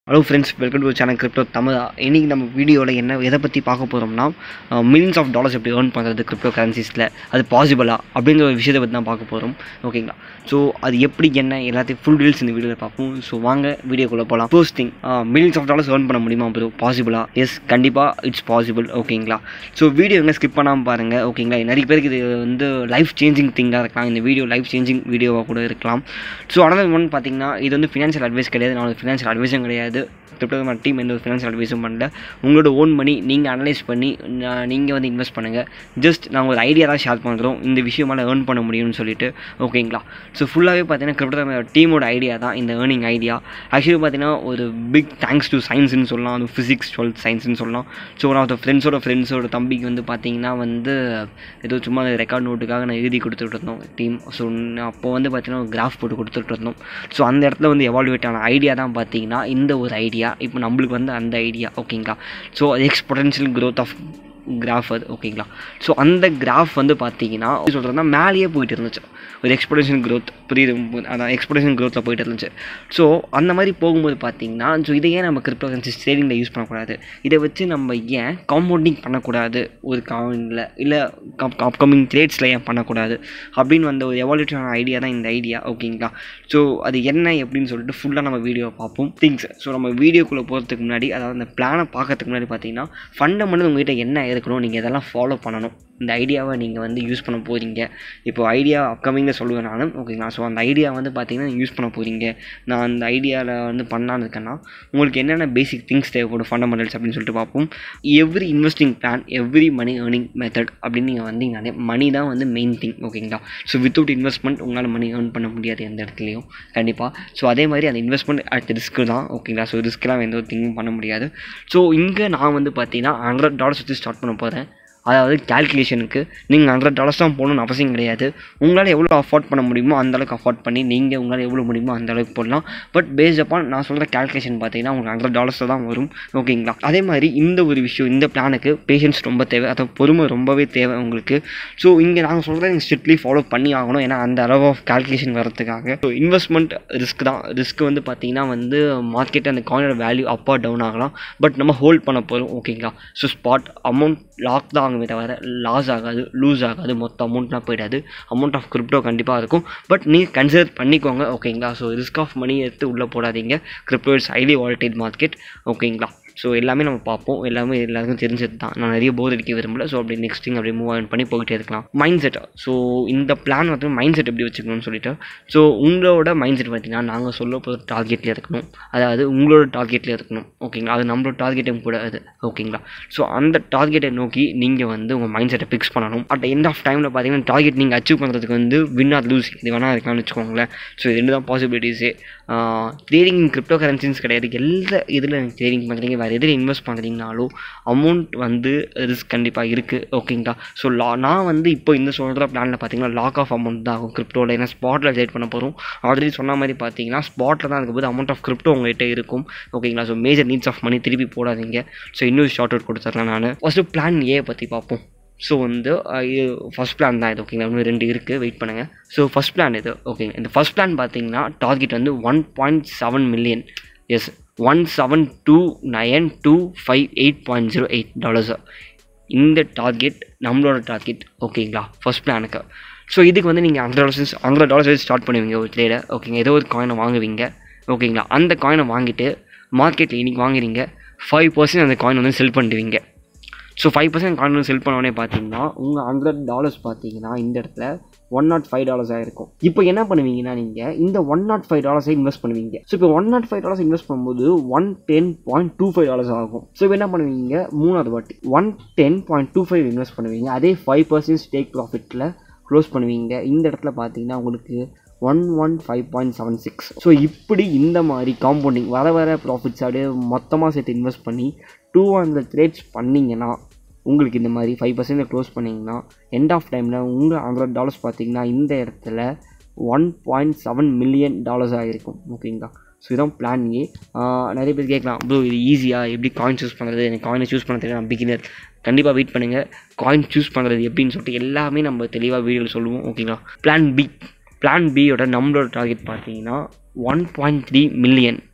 hello friends welcome to channel crypto Tamil இன்றைக்கி நம்ம வீடியோவில் என்ன எதை பற்றி பார்க்க போகிறோம்னா மில்லியன்ஸ் ஆஃப் டாலர்ஸ் எப்படி ஏர்ன் பண்ணுறது கிரிப்டோ கரன்சிஸில் அது பாசிபிளா அப்படிங்கிற ஒரு விஷயத்தை பற்றி தான் பார்க்க போகிறோம் ஓகேங்களா ஸோ அது எப்படி என்ன எல்லாத்தையும் ஃபுல் டீல்ஸ் இந்த வீடியோவில் பார்ப்போம் ஸோ வாங்க வீடியோக்குள்ளே போகலாம் first thing millions of dollars earn பண்ண முடியுமா ப்ரோ பாசிபிளா எஸ் கண்டிப்பாக இட்ஸ் பாசிபிள் ஓகேங்களா ஸோ வீடியோ எங்கே ஸ்கிப் பண்ணாமல் பாருங்கள் ஓகேங்களா நிறைய பேருக்கு இது வந்து லைஃப் சேஞ்சிங் திங்காக இருக்கலாம் இந்த வீடியோ லைஃப் சேஞ்சிங் வீடியோவாக கூட இருக்கலாம் ஸோ அனதர் ஒன் பார்த்தீங்கன்னா இது வந்து ஃபினான்ஷியல் அட்வைஸ் கிடையாது நான் ஃபினான்ஷியல் அட்வைஸும் கிடையாது கிரிப்டோ டீம் எந்த ஒரு ஃபினான்ஷியல் அட்வைஸும் பண்ணல உங்களோட ஓன் மணி நீங்கள் அனலைஸ் பண்ணி நீங்கள் வந்து இன்வெஸ்ட் பண்ணுங்கள் ஜஸ்ட் நாங்கள் ஒரு ஐடியா தான் ஷேர் பண்ணுறோம் இந்த விஷயமால ஏர்ன் பண்ண முடியும்னு சொல்லிட்டு ஓகேங்களா ஸோ ஃபுல்லாகவே பார்த்தீங்கன்னா கிரிப்டோ டீமோட ஐடியா தான் இந்த ஏர்னிங் ஐடியா ஆக்சுவலி பார்த்தீங்கன்னா ஒரு பிக் தேங்க்ஸ் டு சயின்ஸ்னு சொல்லலாம் அது ஃபிசிக்ஸ் டுவெல்த் சயின்ஸ்னு சொல்லலாம் ஸோ நான் ஃப்ரெண்ட்ஸோட ஃப்ரெண்ட்ஸோட தம்பிக்கு வந்து பார்த்தீங்கன்னா வந்து ஏதோ சும்மா ரெக்கார்ட் நோட்டுக்காக நான் எழுதி கொடுத்துட்டு இருந்தோம் டீம் ஸோ அப்போ வந்து பார்த்தீங்கன்னா ஒரு கிராஃப் போட்டு கொடுத்துட்டு இருந்தோம் ஸோ அந்த இடத்துல வந்து எவால்வேட் ஆன ஐடியா தான் பார்த்தீங்கன்னா இந்த ஒரு ஐடியா இப்போ நம்மளுக்கு வந்து அந்த ஐடியா ஓகேங்களா so exponential growth of graph அது ஓகேங்களா ஸோ அந்த கிராஃப் வந்து பார்த்தீங்கன்னா சொல்கிறதுனா மேலேயே போயிட்டு இருந்துச்சு ஒரு எக்ஸ்பொடேஷன் க்ரோத் புரியுது அதான் எக்ஸ்பொடேஷன் க்ரோத்தில் போயிட்டு இருந்துச்சு ஸோ அந்த மாதிரி போகும்போது பார்த்தீங்கன்னா ஸோ இதை ஏன் நம்ம கிரிப்டோ கரன்சி ட்ரேடிங்கில் யூஸ் பண்ணக்கூடாது இதை வச்சு நம்ம ஏன் காம்பவுண்டிங் பண்ணக்கூடாது ஒரு காயினில் இல்லை அப்கமிங் ட்ரேட்ஸில் ஏன் பண்ணக்கூடாது அப்படின்னு வந்த ஒரு எவால்யூஷனான ஐடியா தான் இந்த ஐடியா ஓகேங்களா ஸோ அது என்ன எப்படின்னு சொல்லிட்டு ஃபுல்லாக நம்ம வீடியோவை பார்ப்போம் திங்ஸ் ஸோ நம்ம வீடியோக்குள்ளே போகிறதுக்கு முன்னாடி அதாவது அந்த பிளானை பார்க்கறதுக்கு முன்னாடி பார்த்தீங்கன்னா ஃபண்டமெண்டல் உங்கள்கிட்ட என்ன இருக்கணும் நீங்கள் இதெல்லாம் ஃபாலோ பண்ணணும் இந்த ஐடியாவை நீங்கள் வந்து யூஸ் பண்ண போகிறீங்க இப்போ ஐடியா அப்கமிங்கில் சொல்லுவேன் நான் ஓகேங்களா ஸோ அந்த ஐடியா வந்து பார்த்தீங்கன்னா யூஸ் பண்ண போகிறீங்க நான் அந்த ஐடியாவில் வந்து பண்ணலான்னு இருக்கேன்னா உங்களுக்கு என்னென்ன பேசிக் திங்ஸ் தேவைப்படும் ஃபண்டமெண்டல்ஸ் அப்படின்னு சொல்லிட்டு பார்ப்போம் every investing plan every money earning method அப்படின்னு நீங்கள் வந்தீங்கன்னாலே மணி தான் வந்து மெயின் திங் ஓகேங்களா ஸோ வித்தவுட் இன்வெஸ்ட்மெண்ட் உங்களால் மணி ஏர்ன் பண்ண முடியாது எந்த இடத்துலையும் கண்டிப்பாக ஸோ அதே மாதிரி அந்த இன்வெஸ்ட்மெண்ட் அட் ரிஸ்க்கு தான் ஓகேங்களா ஸோ ரிஸ்க்கெலாம் எந்த ஒரு திங்கும் பண்ண முடியாது ஸோ இங்கே நான் வந்து பார்த்தீங்கன்னா ஹண்ட்ரட் டாலர்ஸ் வச்சு ஸ்டார்ட் பண்ண போகிறேன் அதாவது கேல்குலேஷனுக்கு நீங்கள் ஹண்ட்ரட் டாலர்ஸ் தான் போகணும்னு அவசியம் கிடையாது உங்களால் எவ்வளோ அஃபோர்ட் பண்ண முடியுமோ அந்தளவுக்கு அஃபோர்ட் பண்ணி நீங்கள் உங்களால் எவ்வளோ முடியுமோ அந்த அளவுக்கு போடலாம் பட் பேஸ்ட் அப்பான் நான் சொல்கிற கேல்குலேஷன் பார்த்தீங்கன்னா உங்களுக்கு ஹண்ட்ரட் டாலர்ஸ் தான் வரும் ஓகேங்களா அதே மாதிரி இந்த ஒரு விஷயம் இந்த பிளானுக்கு பேஷன்ஸ் ரொம்ப தேவை அதை பொறுமை ரொம்பவே தேவை உங்களுக்கு ஸோ இங்கே நாங்கள் சொல்கிறத நீங்கள் ஸ்ட்ரிக்ட்லி ஃபாலோ பண்ணி ஆகணும் ஏன்னா அந்த அளவு ஆஃப் கேல்குலேஷன் வரதுக்காக ஸோ இன்வெஸ்ட்மெண்ட் ரிஸ்க் தான் ரிஸ்க் வந்து பார்த்தீங்கன்னா வந்து மார்க்கெட் அந்த காயினோட வேல்யூ அப் ஆர் டவுன் ஆகலாம் பட் நம்ம ஹோல்ட் பண்ண போகிறோம் ஓகேங்களா ஸோ ஸ்பாட் அமௌண்ட் லாக் தான் ஆகுமே தவிர லாஸ் ஆகாது லூஸ் ஆகாது மொத்த அமௌண்ட்லாம் போயிடாது அமௌண்ட் ஆஃப் கிரிப்டோ கண்டிப்பாக இருக்கும் பட் நீங்கள் கன்சிடர் பண்ணிக்கோங்க ஓகேங்களா ஸோ ரிஸ்க் ஆஃப் மணி எடுத்து உள்ளே போடாதீங்க crypto it's highly volatile market ஓகேங்களா ஸோ எல்லாமே நம்ம பார்ப்போம் எல்லாமே எல்லாருக்கும் தெரிஞ்சது தான் நான் நிறைய போர் அடிக்க விரும்பல ஸோ அப்படி நெக்ஸ்ட் திங் அப்படி மூவ் ஆன் பண்ணி போயிட்டே இருக்கலாம் மைண்ட் செட் ஸோ இந்த பிளான் வந்து மைண்ட் செட் எப்படி வச்சுக்கணும்னு சொல்லிட்டு ஸோ உங்களோட மைண்ட் செட் பார்த்தீங்கன்னா நாங்கள் சொல்ல போகிற டார்கெட்டில் இருக்கணும் அதாவது உங்களோட டார்கெட்டில் இருக்கணும் ஓகேங்களா அது நம்மளோட டார்கெட்டும் கூட அது ஓகேங்களா ஸோ அந்த டார்கெட்டை நோக்கி நீங்கள் வந்து உங்கள் மைண்ட் செட்டை ஃபிக்ஸ் பண்ணணும் அட் எண்ட் ஆஃப் டைமில் பார்த்தீங்கன்னா டார்கெட் நீங்கள் அச்சீவ் பண்ணுறதுக்கு வந்து வின் ஆர் லூஸ் இது வேணால் இருக்கலாம்னு வச்சுக்கோங்களேன் ஸோ இது ரெண்டு தான் பாசிபிலிட்டிஸே ட்ரேடிங் கிரிப்டோ கரன்சிஸ் கிடையாது எல்லா இதில் ட்ரேடிங் பண்ணுறீங்க வேறு எதில் இன்வெஸ்ட் பண்ணுறீங்கனாலும் அமௌண்ட் வந்து ரிஸ்க் கண்டிப்பாக இருக்குது ஓகேங்களா ஸோ லா நான் வந்து இப்போ இந்த சொல்கிற பிளானில் பார்த்தீங்கன்னா லாக் ஆஃப் அமௌண்ட் தான் ஆகும் கிரிப்டோவில் ஏன்னா ஸ்பாட்டில் ட்ரேட் பண்ண போகிறோம் ஆல்ரெடி சொன்ன மாதிரி பார்த்தீங்கன்னா ஸ்பாட்டில் தான் இருக்கும்போது அமௌண்ட் ஆஃப் கிரிப்டோ உங்கள்கிட்ட இருக்கும் ஓகேங்களா so major needs of money திருப்பி போடாதீங்க ஸோ இன்னொரு ஷார்ட் அவுட் கொடுத்துட்றேன் நான் ஃபஸ்ட்டு பிளான் ஏ பற்றி பார்ப்போம் ஸோ வந்து இது ஃபஸ்ட் பிளான் தான் இது ஓகேங்களா இன்னும் ரெண்டு இருக்குது வெயிட் பண்ணுங்கள் ஸோ ஃபஸ்ட் பிளான் இது ஓகேங்க இந்த ஃபஸ்ட் பிளான் பார்த்தீங்கன்னா டார்கெட் வந்து one point seven million yes one seven two nine two five eight point zero eight dollars இந்த டார்கெட் நம்மளோட டார்கெட் ஓகேங்களா ஃபஸ்ட் பிளானுக்கு ஸோ இதுக்கு வந்து நீங்கள் ஹண்ட்ரட் டாலர்ஸ் ஹண்ட்ரட் டாலர்ஸ் வச்சு ஸ்டார்ட் பண்ணுவீங்க ஒரு ட்ரேடை ஓகேங்க ஏதோ ஒரு காயினை வாங்குவீங்க ஓகேங்களா அந்த காயினை வாங்கிட்டு மார்க்கெட்டில் இன்றைக்கி வாங்குறீங்க ஃபைவ் பர்சன்ட் அந்த காயின் வந்து செல் பண்ணிடுவீங்க so five percent coin sell பண்ணோடனே பார்த்தீங்கன்னா உங்கள் ஹண்ட்ரட் டாலர்ஸ் பார்த்தீங்கன்னா இந்த இடத்துல ஒன் நாட் ஃபைவ் டாலர்ஸ் ஆகிருக்கும் இப்போ என்ன பண்ணுவீங்கன்னா நீங்கள் இந்த ஒன் நாட் ஃபைவ் டாலர்ஸை இன்வெஸ்ட் பண்ணுவீங்க ஸோ இப்போ one nought five dollars invest பண்ணும்போது one ten point two five dollars ஆகும் ஸோ இப்போ என்ன பண்ணுவீங்க மூணாவது வாட்டி one ten point two five invest பண்ணுவீங்க அதே ஃபைவ் பர்சன்ட் ஸ்டேக் ப்ராஃபிட்டில் க்ளோஸ் பண்ணுவீங்க இந்த இடத்துல பார்த்தீங்கன்னா உங்களுக்கு one one five point seven six so இப்படி இந்த மாதிரி காம்பவுண்டிங் வர வர ப்ராஃபிட்ஸ் அப்படியே மொத்தமாக சேர்த்து இன்வெஸ்ட் பண்ணி டூ ஹண்ட்ரட் ட்ரேட்ஸ் பண்ணிங்கன்னா உங்களுக்கு இந்த மாதிரி ஃபைவ் பர்சன்ட் க்ளோஸ் பண்ணிங்கன்னா எண்ட் ஆஃப் டைமில் உங்கள் ஹண்ட்ரட் டாலர்ஸ் பார்த்தீங்கன்னா இந்த இடத்துல one point seven million dollars ஆகிருக்கும் ஓகேங்களா ஸோ இதான் பிளான் ஏ நிறைய பேர் கேட்கலாம் ப்ரோ இது ஈஸியாக எப்படி காயின் சூஸ் பண்ணுறது எனக்கு காயினை சூஸ் பண்ணுறது நான் பிகினர் கண்டிப்பாக வெயிட் பண்ணுங்கள் காயின் சூஸ் பண்ணுறது எப்படின்னு சொல்லிட்டு எல்லாமே நம்ம தெளிவாக வீடியோவில் சொல்லுவோம் ஓகேங்களா பிளான் பி பிளான் பியோட நம்மளோட டார்கெட் பார்த்தீங்கன்னா one point three million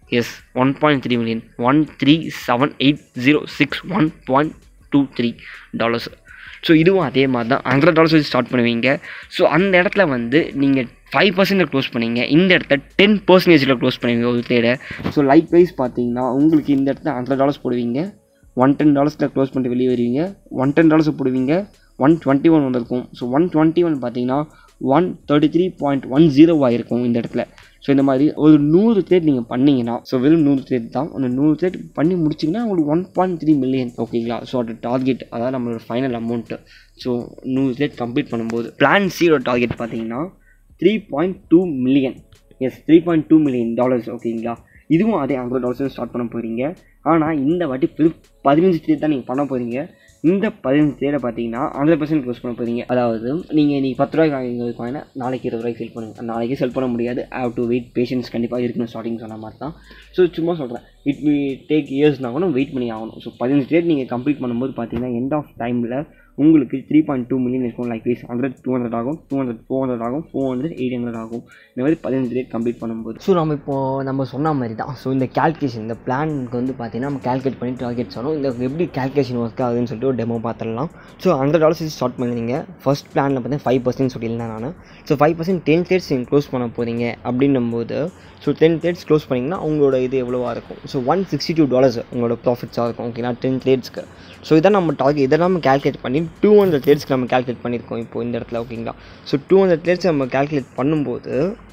yes one point three million one three seven eight zero six one point two three dollars so இதுவும் அதே மாதிரி தான் ஹண்ட்ரட் டாலர்ஸ் வச்சு ஸ்டார்ட் பண்ணுவீங்க ஸோ அந்த இடத்துல வந்து நீங்கள் ஃபைவ் பர்சன்டில் க்ளோஸ் பண்ணீங்க இந்த இடத்துல டென் பர்சன்டேஜில் க்ளோஸ் பண்ணுவீங்க ஒரு ட்ரேடை ஸோ லைக் வைஸ் பார்த்தீங்கன்னா உங்களுக்கு இந்த இடத்துல ஹண்ட்ரட் டாலர்ஸ் போடுவீங்க ஒன் டென் டாலர்ஸில் க்ளோஸ் பண்ணிட்டு வெளியே வருவீங்க ஒன் டென் டாலர்ஸ் போடுவீங்க ஒன் டுவெண்ட்டி ஒன் வந்திருக்கும் ஸோ ஒன் டுவெண்ட்டி ஒன் பார்த்தீங்கன்னா one thirty three point one ஜீரோவாக இருக்கும் இந்த இடத்துல ஸோ இந்த மாதிரி ஒரு நூறு ட்ரேட் நீங்கள் பண்ணீங்கன்னா ஸோ வெறும் நூறு ட்ரேட் தான் அந்த நூறு ட்ரேட் பண்ணி முடிச்சிங்கன்னா உங்களுக்கு ஒன் பாயிண்ட் த்ரீ மில்லியன் ஓகேங்களா ஸோ அது டார்கெட் அதாவது நம்மளோட ஃபைனல் அமௌண்ட்டு ஸோ நூறு ட்ரேட் கம்ப்ளீட் பண்ணும்போது பிளான் சீரோ டார்கெட் பார்த்தீங்கன்னா three point two million yes three point two million dollars ஓகேங்களா இதுவும் அதே ஹண்ட்ரட் டாலர்ஸ் ஸ்டார்ட் பண்ண போகிறீங்க ஆனால் இந்த வாட்டி பெரு பதினஞ்சு ட்ரேட் தான் நீங்கள் பண்ண போகிறீங்க இந்த பதினஞ்சு ட்ரேடை பார்த்தீங்கன்னா ஹண்ட்ரட் பர்சன்ட் க்ளோஸ் பண்ண போகிறீங்க அதாவது நீங்கள் நீ பத்து ரூபாய்க்கு வாங்கி வாங்கினா நாளைக்கு இருபது ரூபாய்க்கு செல் பண்ணுங்க நாளைக்கு செல் பண்ண முடியாது ஹேவ் டு வெயிட் பேஷன்ஸ் கண்டிப்பாக இருக்கணும் ஸ்டார்டிங் சொன்ன மாதிரி தான் ஸோ சும்மா சொல்கிறேன் இட் வி டேக் இயர்ஸ்னா கூட வெயிட் பண்ணி ஆகணும் ஸோ பதினஞ்சு ட்ரேட் நீங்கள் கம்ப்ளீட் பண்ணும்போது பார்த்தீங்கன்னா எண்ட் ஆஃப் டைமில் உங்களுக்கு த்ரீ பாயிண்ட் டூ மில்லியன் இருக்கும் likewise hundred two hundred ஆகும் டூ ஹண்ட்ரட் ஃபோர் ஹண்ட்ரட் ஆகும் ஃபோர் ஹண்ட்ரட் எயிட் ஹண்ட்ரட் ஆகும் இந்த மாதிரி பதினஞ்சு ரேட் கம்ப்ளீட் பண்ணும்போது ஸோ நம்ம இப்போது நம்ம சொன்ன மாதிரி தான் ஸோ இந்த கேல்குலேஷன் இந்த பிளானுக்கு வந்து பார்த்தீங்கன்னா நம்ம கேல்குலேட் பண்ணி டார்கெட் சொன்னோம் இந்த எப்படி கேல்குலேஷன் ஒர்க் ஆகுதுன்னு சொல்லிட்டு ஒரு டெமோ பார்த்துடலாம் ஸோ ஹண்ட்ரட் டாலர்ஸ் ஸ்டார்ட் பண்ணுறீங்க ஃபர்ஸ்ட் பிளானில் பார்த்தீங்கன்னா ஃபைவ் பர்சன்ட் சொல்லியிருந்தேன் நான் so five percent ten trades நீங்கள் க்ளோஸ் பண்ண போகிறீங்க அப்படின்னும் போது ஸோ டென் தேர்ட்ஸ் க்ளோஸ் பண்ணிங்கன்னா உங்களோட இது எவ்வளோவா இருக்கும் so one sixty two dollars உங்களோட ப்ராஃபிட்ஸாக இருக்கும் ஓகேனா டென் தேர்ட்ஸ்க்கு ஸோ இதான் நம்ம டார்கெட் இதை நம்ம கேல்குலேட் பண்ணி டூ ஹண்ட்ரட் தேர்ட்ஸ்க்கு நம்ம கேல்குலேட் பண்ணியிருக்கோம் இப்போ இந்த இடத்துல ஓகேங்களா ஸோ டூ ஹண்ட்ரட் தேர்ட்ஸ் நம்ம கேல்குலேட் பண்ணும்போது